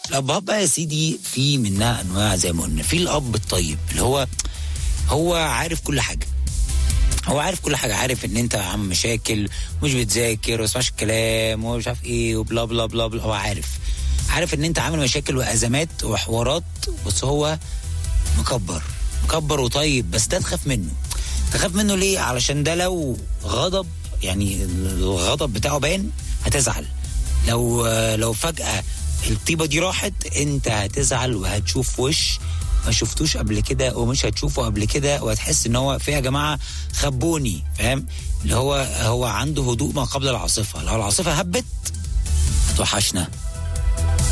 الابهات بقى يا سيدي في منها انواع زي ما قلنا في الاب الطيب اللي هو هو عارف كل حاجه هو عارف كل حاجه عارف ان انت عم مشاكل ومش بتذاكر وما تسمعش الكلام ومش عارف ايه وبلا بلا بلا بلا هو عارف عارف ان انت عامل مشاكل وازمات وحوارات بس هو مكبر مكبر وطيب بس ده تخاف منه تخاف منه ليه علشان ده لو غضب يعني الغضب بتاعه باين هتزعل لو لو فجأة الطيبة دي راحت انت هتزعل وهتشوف وش ما شفتوش قبل كده ومش هتشوفه قبل كده وهتحس ان هو في يا جماعه خبوني فاهم اللي هو هو عنده هدوء ما قبل العاصفه لو العاصفه هبت هتوحشنا